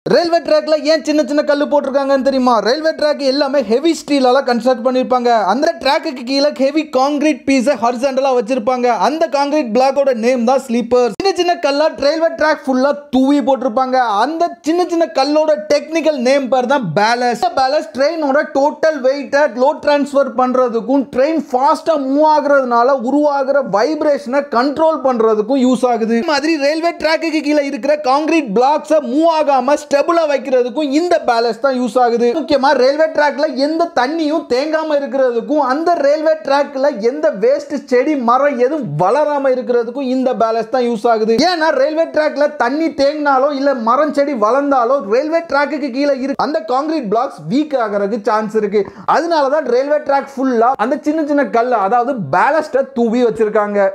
railway ட்ராக்ல ஏன் சின்ன சின்ன கல் போட்டிருக்காங்கன்னு தெரியுமா ரயில்வே ட்ராக் எல்லாமே ஹெவி ஸ்டீலால கன்ஸ்ட்ரக்ட் பண்ணிருப்பாங்க அந்த ட்ராக்குக்கு கீழே ஹெவி காங்கிரீட் பீஸை ஹரிசாண்டலா வச்சிருப்பாங்க அந்த காங்கிரீட் பிளாக்கோட நேம் தான் ஸ்லீப்பர் சின்ன சின்ன கல்லா ரயில்வே ட்ராக் ஃபுல்லா தூவி போட்டிருப்பாங்க அந்த சின்ன சின்ன கல்லோட டெக்னிக்கல் நேம் பேர் தான் பேலஸ் பேலஸ் ட்ரெயினோட டோட்டல் வெயிட்டை லோட் டிரான்ஸ்ஃபர் பண்றதுக்கும் ட்ரெயின் ஃபாஸ்டா மூவ் ஆகுறதுனால உருவாகிற வைப்ரேஷனை கண்ட்ரோல் பண்றதுக்கும் யூஸ் ஆகுது இந்த மாதிரி ரயில்வே ட்ராக்குக்கு கீழே இருக்கிற காங்கிரீட் பிளாக்ஸை மூவ் ஆகாம ஸ்டெபிளா வைக்கிறதுக்கும் இந்த பேலன்ஸ் தான் யூஸ் ஆகுது முக்கியமா ரயில்வே ட்ராக்ல எந்த தண்ணியும் தேங்காம இருக்கிறதுக்கும் அந்த ரயில்வே ட்ராக்ல எந்த வேஸ்ட் செடி மரம் எதுவும் வளராம இருக்கிறதுக்கும் இந்த பேலன்ஸ் தான் யூஸ் ஆகுது ஏன்னா ரயில்வே ட்ராக்ல தண்ணி தேங்கினாலோ இல்ல மரம் செடி வளர்ந்தாலோ ரயில்வே ட்ராக்குக்கு கீழே இருக்கு அந்த காங்கிரீட் பிளாக்ஸ் வீக் ஆகிறதுக்கு சான்ஸ் இருக்கு அதனால தான் ரயில்வே ட்ராக் ஃபுல்லா அந்த சின்ன சின்ன கல் அதாவது பேலஸ்ட தூவி வச்சிருக்காங்க